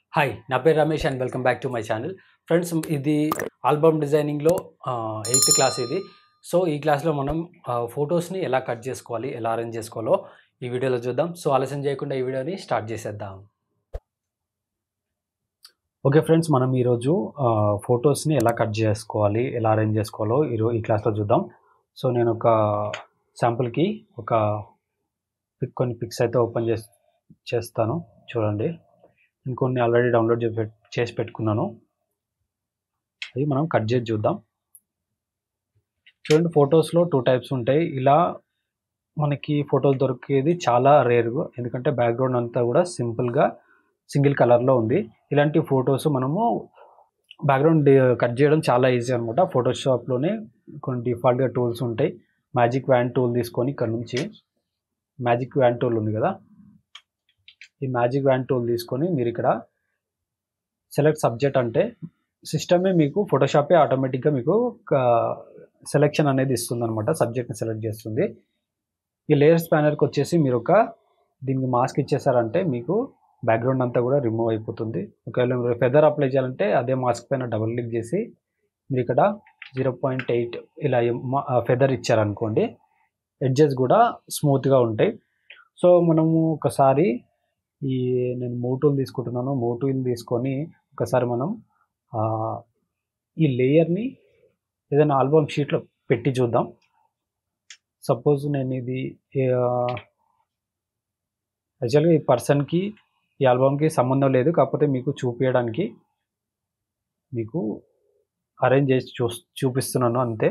hi నా పేరు Ramesh and welcome back to my channel friends ఇది ఆల్బమ్ డిజైనింగ్లో ఎయిత్ క్లాస్ ఇది సో ఈ క్లాస్లో మనం ఫొటోస్ని ఎలా కట్ చేసుకోవాలి ఎలా అరేంజ్ చేసుకోవాలో ఈ వీడియోలో చూద్దాం సో ఆలస్యం చేయకుండా ఈ వీడియోని స్టార్ట్ చేసేద్దాం ఓకే ఫ్రెండ్స్ మనం ఈరోజు ఫొటోస్ని ఎలా కట్ చేసుకోవాలి ఎలా అరేంజ్ చేసుకోవాలో ఈరో ఈ క్లాస్లో చూద్దాం సో నేను ఒక శాంపుల్కి ఒక పిక్ కొన్ని పిక్స్ అయితే ఓపెన్ చేసి చేస్తాను చూడండి ఇంకొన్ని ఆల్రెడీ డౌన్లోడ్ చేసి పెట్- చేసి పెట్టుకున్నాను అవి మనం కట్ చేసి చూద్దాం చూడండి ఫొటోస్లో టూ టైప్స్ ఉంటాయి ఇలా మనకి ఫొటోస్ దొరికేది చాలా రేర్గా ఎందుకంటే బ్యాక్గ్రౌండ్ అంతా కూడా సింపుల్గా సింగిల్ కలర్లో ఉంది ఇలాంటి ఫొటోస్ మనము బ్యాక్గ్రౌండ్ కట్ చేయడం చాలా ఈజీ అనమాట ఫోటోషాప్లోనే కొన్ని డిఫాల్ట్గా టూల్స్ ఉంటాయి మ్యాజిక్ వ్యాన్ టూల్ తీసుకొని ఇక్కడ నుంచి మ్యాజిక్ వ్యాన్ టూల్ ఉంది కదా ఈ మ్యాజిక్ వ్యాన్ టూల్ తీసుకొని మీరు ఇక్కడ సెలెక్ట్ సబ్జెక్ట్ అంటే సిస్టమే మీకు ఫోటోషాపే ఆటోమేటిక్గా మీకు సెలెక్షన్ అనేది ఇస్తుంది అనమాట సబ్జెక్ట్ని సెలెక్ట్ చేస్తుంది ఈ లేయర్స్ ప్యానర్కి వచ్చేసి మీరు ఒక దీనికి మాస్క్ ఇచ్చేసారంటే మీకు బ్యాక్గ్రౌండ్ అంతా కూడా రిమూవ్ అయిపోతుంది ఒకవేళ మీరు ఫెదర్ అప్లై చేయాలంటే అదే మాస్క్ పైన డబుల్ క్లిక్ చేసి మీరు ఇక్కడ జీరో పాయింట్ ఎయిట్ ఇలా ఫెదర్ ఇచ్చారనుకోండి ఎడ్జెస్ కూడా స్మూత్గా ఉంటాయి సో మనము ఒకసారి ఈ నేను మోటూల్ తీసుకుంటున్నాను మోటూల్ తీసుకొని ఒకసారి మనం ఆ, ఈ లేయర్ని ఏదైనా ఆల్బమ్ షీట్లో పెట్టి చూద్దాం సపోజ్ నేను ఇది యాక్చువల్గా ఈ పర్సన్కి ఈ ఆల్బమ్కి సంబంధం లేదు కాకపోతే మీకు చూపించడానికి మీకు అరేంజ్ చేసి చూ చూపిస్తున్నాను అంతే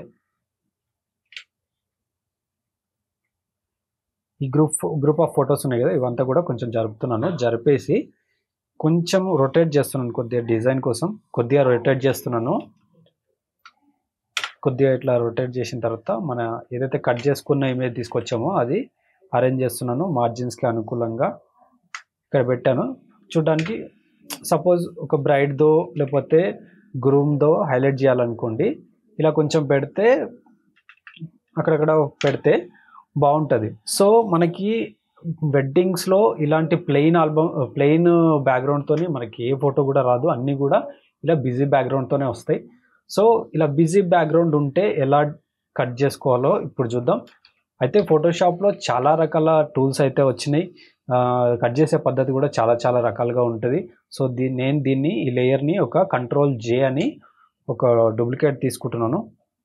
ఈ గ్రూప్ గ్రూప్ ఆఫ్ ఫొటోస్ ఉన్నాయి కదా ఇవంతా కూడా కొంచెం జరుపుతున్నాను జరిపేసి కొంచెం రొటేట్ చేస్తున్నాను కొద్దిగా డిజైన్ కోసం కొద్దిగా రొటేట్ చేస్తున్నాను కొద్దిగా ఇట్లా రొటేట్ చేసిన తర్వాత మన ఏదైతే కట్ చేసుకున్న ఇమేజ్ తీసుకొచ్చామో అది అరేంజ్ చేస్తున్నాను మార్జిన్స్కి అనుకూలంగా ఇక్కడ పెట్టాను చూడడానికి సపోజ్ ఒక బ్రైడ్దో లేకపోతే గ్రూమ్దో హైలైట్ చేయాలనుకోండి ఇలా కొంచెం పెడితే అక్కడక్కడ పెడితే బాగుంటుంది సో మనకి వెడ్డింగ్స్లో ఇలాంటి ప్లెయిన్ ఆల్బమ్ ప్లెయిన్ బ్యాక్గ్రౌండ్తోని మనకి ఏ ఫోటో కూడా రాదు అన్నీ కూడా ఇలా బిజీ బ్యాక్గ్రౌండ్తోనే వస్తాయి సో ఇలా బిజీ బ్యాక్గ్రౌండ్ ఉంటే ఎలా కట్ చేసుకోవాలో ఇప్పుడు చూద్దాం అయితే ఫోటోషాప్లో చాలా రకాల టూల్స్ అయితే వచ్చినాయి ఆ, కట్ చేసే పద్ధతి కూడా చాలా చాలా రకాలుగా ఉంటుంది సో దీ నేను దీన్ని ఈ లేయర్ని ఒక కంట్రోల్ జే అని ఒక డూప్లికేట్ తీసుకుంటున్నాను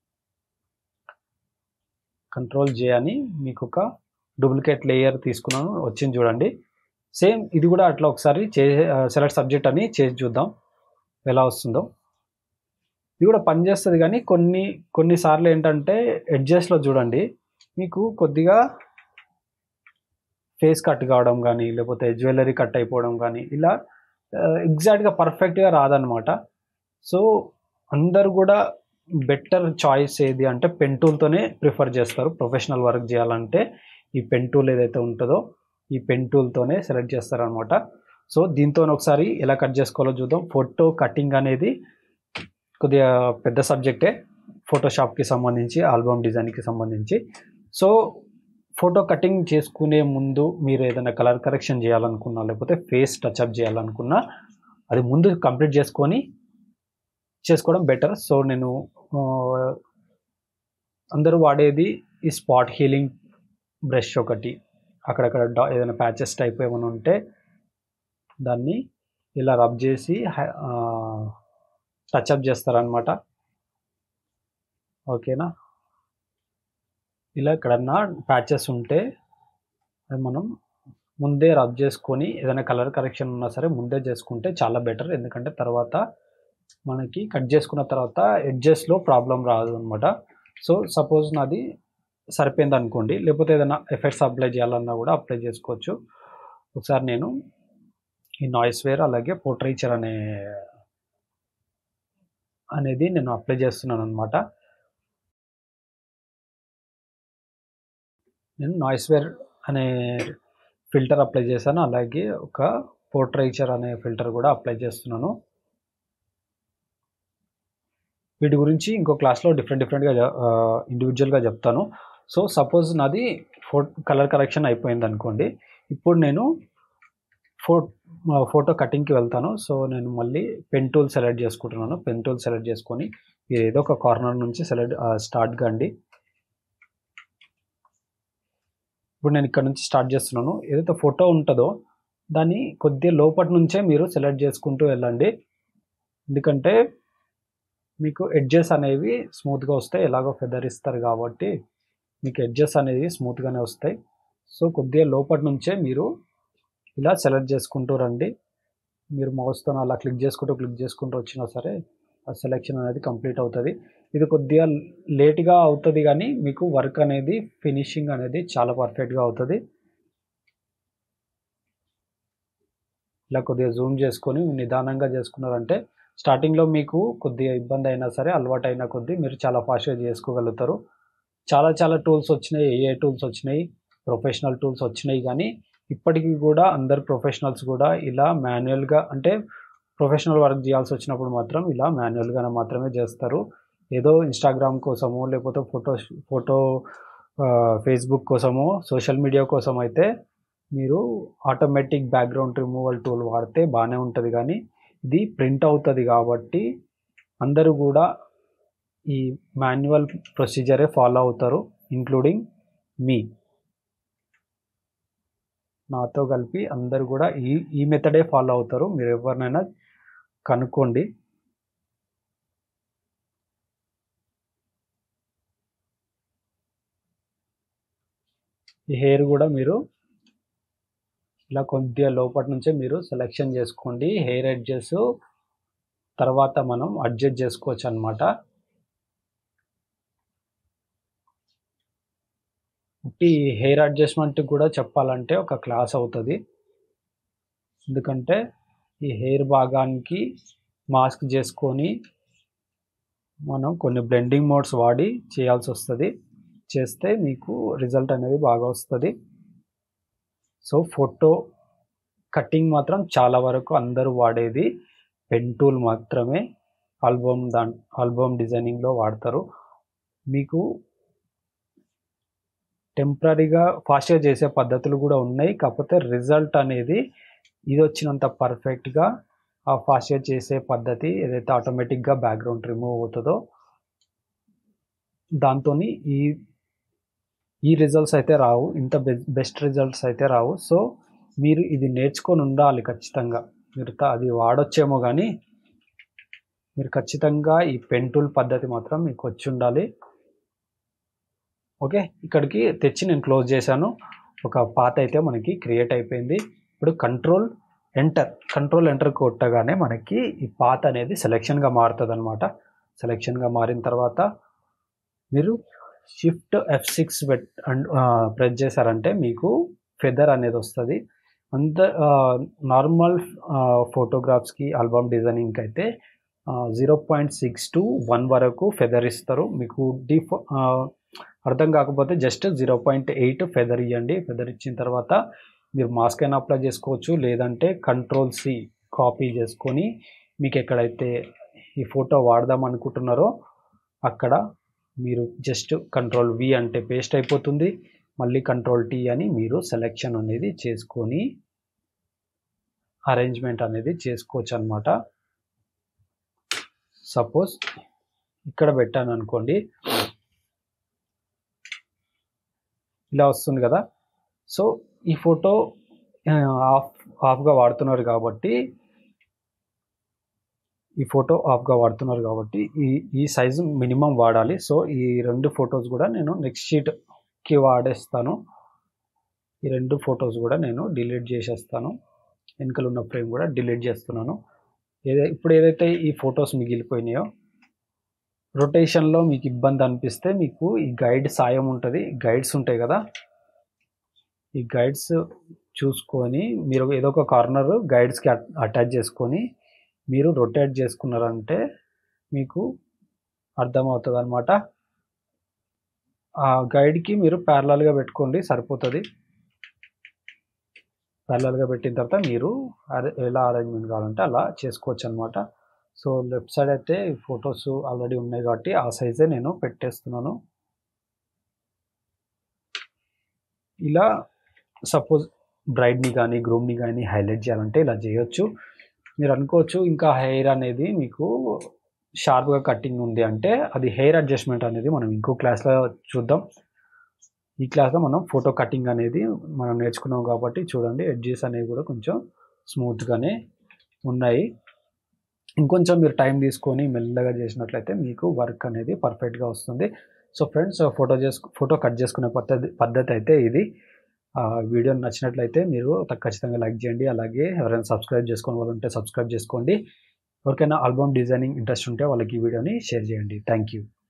కంట్రోల్ జే అని మీకు ఒక డూప్లికేట్ లేయర్ తీసుకున్నాను వచ్చింది చూడండి సేమ్ ఇది కూడా అట్లా ఒకసారి చే సెలెక్ట్ సబ్జెక్ట్ అని చేసి చూద్దాం ఎలా వస్తుందో ఇది కూడా పనిచేస్తుంది కానీ కొన్ని కొన్నిసార్లు ఏంటంటే ఎడ్జెస్లో చూడండి మీకు కొద్దిగా ఫేస్ కట్ కావడం కానీ లేకపోతే జ్యువెలరీ కట్ అయిపోవడం కానీ ఇలా ఎగ్జాక్ట్గా పర్ఫెక్ట్గా రాదనమాట సో అందరు కూడా బెటర్ చాయిస్ ఏది అంటే పెన్ టూల్తోనే ప్రిఫర్ చేస్తారు ప్రొఫెషనల్ వర్క్ చేయాలంటే ఈ పెన్ టూల్ ఏదైతే ఉంటుందో ఈ పెన్ టూల్తోనే సెలెక్ట్ చేస్తారనమాట సో దీంతో ఒకసారి ఎలా కట్ చేసుకోవాలో చూద్దాం ఫోటో కటింగ్ అనేది కొద్దిగా పెద్ద సబ్జెక్టే ఫోటోషాప్కి సంబంధించి ఆల్బమ్ డిజైన్కి సంబంధించి సో ఫోటో కటింగ్ చేసుకునే ముందు మీరు ఏదైనా కలర్ కరెక్షన్ చేయాలనుకున్నా లేకపోతే ఫేస్ టచ్అప్ చేయాలనుకున్నా అది ముందు కంప్లీట్ చేసుకొని చేసుకోవడం బెటర్ సో నేను ఆ, అందరూ వాడేది ఈ స్పాట్ హీలింగ్ బ్రష్ ఒకటి అక్కడక్కడ డా ఏదైనా ప్యాచెస్ టైప్ ఏమైనా ఉంటే దాన్ని ఇలా రబ్ చేసి టచ్అప్ చేస్తారనమాట ఓకేనా ఇలా ఎక్కడన్నా ప్యాచెస్ ఉంటే అది మనం ముందే రబ్ చేసుకొని ఏదైనా కలర్ కరెక్షన్ ఉన్నా సరే ముందే చేసుకుంటే చాలా బెటర్ ఎందుకంటే తర్వాత మనకి కట్ చేసుకున్న తర్వాత ఎడ్జెస్లో ప్రాబ్లం రాదు అనమాట సో సపోజ్ నాది సరిపోయింది అనుకోండి లేకపోతే ఏదైనా ఎఫెక్ట్స్ అప్లై చేయాలన్నా కూడా అప్లై చేసుకోవచ్చు ఒకసారి నేను ఈ నాయిస్ వేర్ అలాగే పోట్రేచర్ అనే అనేది నేను అప్లై చేస్తున్నాను అనమాట నేను నాయిస్ వేర్ అనే ఫిల్టర్ అప్లై చేశాను అలాగే ఒక పోర్ట్రైచర్ అనే ఫిల్టర్ కూడా అప్లై చేస్తున్నాను వీటి గురించి ఇంకో క్లాస్లో డిఫరెంట్ డిఫరెంట్గా ఇండివిజువల్గా చెప్తాను సో సపోజ్ నాది ఫో కలర్ కరెక్షన్ అయిపోయింది అనుకోండి ఇప్పుడు నేను ఫో ఫోటో కటింగ్కి వెళ్తాను సో నేను మళ్ళీ పెన్ టూల్ సెలెక్ట్ చేసుకుంటున్నాను పెన్ టూల్ సెలెక్ట్ చేసుకొని మీరు ఏదో ఒక కార్నర్ నుంచి సెలెక్ట్ స్టార్ట్ కండి ఇప్పుడు నేను ఇక్కడ నుంచి స్టార్ట్ చేస్తున్నాను ఏదైతే ఫోటో ఉంటుందో దాన్ని కొద్దిగా లోపటి నుంచే మీరు సెలెక్ట్ చేసుకుంటూ వెళ్ళండి ఎందుకంటే మీకు ఎడ్జెస్ అనేవి స్మూత్గా వస్తాయి ఎలాగో ఫెదర్ ఇస్తారు కాబట్టి మీకు ఎడ్జెస్ అనేవి స్మూత్గానే వస్తాయి సో కొద్దిగా లోపటి నుంచే మీరు ఇలా సెలెక్ట్ చేసుకుంటూ రండి మీరు మౌస్తో అలా క్లిక్ చేసుకుంటూ క్లిక్ చేసుకుంటూ వచ్చినా సరే ఆ సెలెక్షన్ అనేది కంప్లీట్ అవుతుంది ఇది కొద్దిగా లేట్గా అవుతుంది కానీ మీకు వర్క్ అనేది ఫినిషింగ్ అనేది చాలా పర్ఫెక్ట్గా అవుతుంది ఇలా కొద్దిగా జూమ్ చేసుకొని నిదానంగా చేసుకున్నారంటే స్టార్టింగ్లో మీకు కొద్దిగా ఇబ్బంది అయినా సరే అలవాటు అయినా కొద్దీ మీరు చాలా ఫాస్ట్గా చేసుకోగలుగుతారు చాలా చాలా టూల్స్ వచ్చినాయి ఏఏ టూల్స్ వచ్చినాయి ప్రొఫెషనల్ టూల్స్ వచ్చినాయి కానీ ఇప్పటికీ కూడా అందరు ప్రొఫెషనల్స్ కూడా ఇలా మాన్యువల్గా అంటే ప్రొఫెషనల్ వర్క్ చేయాల్సి వచ్చినప్పుడు మాత్రం ఇలా మాన్యువల్గా మాత్రమే చేస్తారు ఏదో ఇన్స్టాగ్రామ్ కోసము లేకపోతే ఫోటో ఫోటో ఫేస్బుక్ కోసము సోషల్ మీడియా కోసం అయితే మీరు ఆటోమేటిక్ బ్యాక్గ్రౌండ్ రిమూవల్ టూల్ వాడితే బాగానే ఉంటుంది కానీ ఇది ప్రింట్ అవుతుంది కాబట్టి అందరూ కూడా ఈ మాన్యువల్ ప్రొసీజరే ఫాలో అవుతారు ఇంక్లూడింగ్ మీ నాతో కలిపి అందరు కూడా ఈ ఈ మెథడే ఫాలో అవుతారు మీరు ఎవరినైనా కనుక్కోండి ఈ హెయిర్ కూడా మీరు ఇలా కొద్దిగా లోపటి నుంచే మీరు సెలెక్షన్ చేసుకోండి హెయిర్ ఎడ్జెస్ తర్వాత మనం అడ్జస్ట్ చేసుకోవచ్చు అనమాట ఈ హెయిర్ అడ్జస్ట్మెంట్ కూడా చెప్పాలంటే ఒక క్లాస్ అవుతుంది ఎందుకంటే ఈ హెయిర్ భాగానికి మాస్క్ చేసుకొని మనం కొన్ని బ్లెండింగ్ మోడ్స్ వాడి చేయాల్సి వస్తుంది చేస్తే మీకు రిజల్ట్ అనేది బాగా వస్తుంది సో ఫోటో కటింగ్ మాత్రం చాలా వరకు అందరూ వాడేది పెన్ టూల్ మాత్రమే ఆల్బమ్ దా ఆల్బమ్ డిజైనింగ్లో వాడతారు మీకు టెంపరీగా ఫాస్ట్గా చేసే పద్ధతులు కూడా ఉన్నాయి కాకపోతే రిజల్ట్ అనేది ఇది వచ్చినంత పర్ఫెక్ట్గా ఆ ఫాస్ట్గా చేసే పద్ధతి ఏదైతే ఆటోమేటిక్గా బ్యాక్గ్రౌండ్ రిమూవ్ అవుతుందో దాంతో ఈ ఈ రిజల్ట్స్ అయితే రావు ఇంత బెస్ట్ రిజల్ట్స్ అయితే రావు సో మీరు ఇది నేర్చుకొని ఉండాలి ఖచ్చితంగా మీరు అది వాడొచ్చేమో కానీ మీరు ఖచ్చితంగా ఈ పెన్ టూల్ పద్ధతి మాత్రం మీకు వచ్చి ఉండాలి ఓకే ఇక్కడికి తెచ్చి నేను క్లోజ్ చేశాను ఒక పాత అయితే మనకి క్రియేట్ అయిపోయింది ఇప్పుడు కంట్రోల్ ఎంటర్ కంట్రోల్ ఎంటర్ కొట్టగానే మనకి ఈ పాత అనేది సెలెక్షన్గా మారుతుంది అనమాట సెలెక్షన్గా మారిన తర్వాత మీరు షిఫ్ట్ ఎఫ్ సిక్స్ పెట్ ప్రెస్ చేశారంటే మీకు ఫెదర్ అనేది వస్తుంది అంత నార్మల్ ఫోటోగ్రాఫ్స్కి ఆల్బమ్ డిజైనింగ్కి అయితే zero point six to one వరకు ఫెదర్ ఇస్తారు మీకు డిఫ్ అర్థం కాకపోతే just zero point eight feather ఇవ్వండి ఫెదర్ ఇచ్చిన తర్వాత మీరు మాస్క్ అయినా అప్లై చేసుకోవచ్చు లేదంటే కంట్రోల్ సి కాపీ చేసుకొని మీకు ఎక్కడైతే ఈ ఫోటో వాడదాం అనుకుంటున్నారో అక్కడ మీరు జస్ట్ కంట్రోల్ వి అంటే పేస్ట్ అయిపోతుంది మళ్ళీ కంట్రోల్ టీ అని మీరు సెలెక్షన్ అనేది చేసుకొని అరేంజ్మెంట్ అనేది చేసుకోవచ్చు అనమాట సపోజ్ ఇక్కడ పెట్టాను అనుకోండి ఇలా వస్తుంది కదా సో ఈ ఫోటో ఆఫ్ ఆఫ్గా వాడుతున్నారు కాబట్టి ఈ ఫోటో ఆఫ్గా వాడుతున్నారు కాబట్టి ఈ ఈ సైజు మినిమం వాడాలి సో ఈ రెండు ఫొటోస్ కూడా నేను నెక్స్ట్ షీట్కి వాడేస్తాను ఈ రెండు ఫొటోస్ కూడా నేను డిలీట్ చేసేస్తాను వెనుకలు ఉన్న ఫ్రేమ్ కూడా డిలీట్ చేస్తున్నాను ఏదై ఇప్పుడు ఏదైతే ఈ ఫొటోస్ మిగిలిపోయినాయో రొటేషన్లో మీకు ఇబ్బంది అనిపిస్తే మీకు ఈ గైడ్ సాయం ఉంటుంది గైడ్స్ ఉంటాయి కదా ఈ గైడ్స్ చూసుకొని మీరు ఏదో ఒక కార్నర్ గైడ్స్కి అటాచ్ చేసుకొని మీరు రొటేట్ చేసుకున్నారంటే మీకు అర్థమవుతుంది అనమాట ఆ గైడ్కి మీరు ప్యారలల్గా పెట్టుకోండి సరిపోతుంది ప్యారలల్గా పెట్టిన తర్వాత మీరు ఎలా అరేంజ్మెంట్ కావాలంటే అలా చేసుకోవచ్చు అనమాట సో లెఫ్ట్ సైడ్ అయితే ఫొటోస్ ఆల్రెడీ ఉన్నాయి కాబట్టి ఆ సైజే నేను పెట్టేస్తున్నాను ఇలా సపోజ్ బ్రైడ్ని కానీ గ్రూమ్ని కానీ హైలైట్ చేయాలంటే ఇలా చేయొచ్చు మీరు అనుకోవచ్చు ఇంకా హెయిర్ అనేది మీకు షార్ప్గా కట్టింగ్ ఉంది అంటే అది హెయిర్ అడ్జస్ట్మెంట్ అనేది మనం ఇంకో క్లాస్లో చూద్దాం ఈ క్లాస్లో మనం ఫోటో కటింగ్ అనేది మనం నేర్చుకున్నాం కాబట్టి చూడండి ఎడ్జెస్ అనేవి కూడా కొంచెం స్మూత్గానే ఉన్నాయి ఇంకొంచెం మీరు టైం తీసుకొని మెల్లగా చేసినట్లయితే మీకు వర్క్ అనేది పర్ఫెక్ట్గా వస్తుంది సో ఫ్రెండ్స్ ఫోటో చేసుకు ఫోటో కట్ చేసుకునే పద్ధతి పద్ధతి అయితే ఇది ఆ, వీడియో నచ్చినట్లయితే మీరు ఖచ్చితంగా లైక్ చేయండి అలాగే ఎవరైనా సబ్స్క్రైబ్ చేసుకోని వాళ్ళు ఉంటే సబ్స్క్రైబ్ చేసుకోండి ఎవరికైనా ఆల్బమ్ డిజైనింగ్ ఇంట్రెస్ట్ ఉంటే వాళ్ళకి ఈ వీడియోని షేర్ చేయండి థ్యాంక్ యూ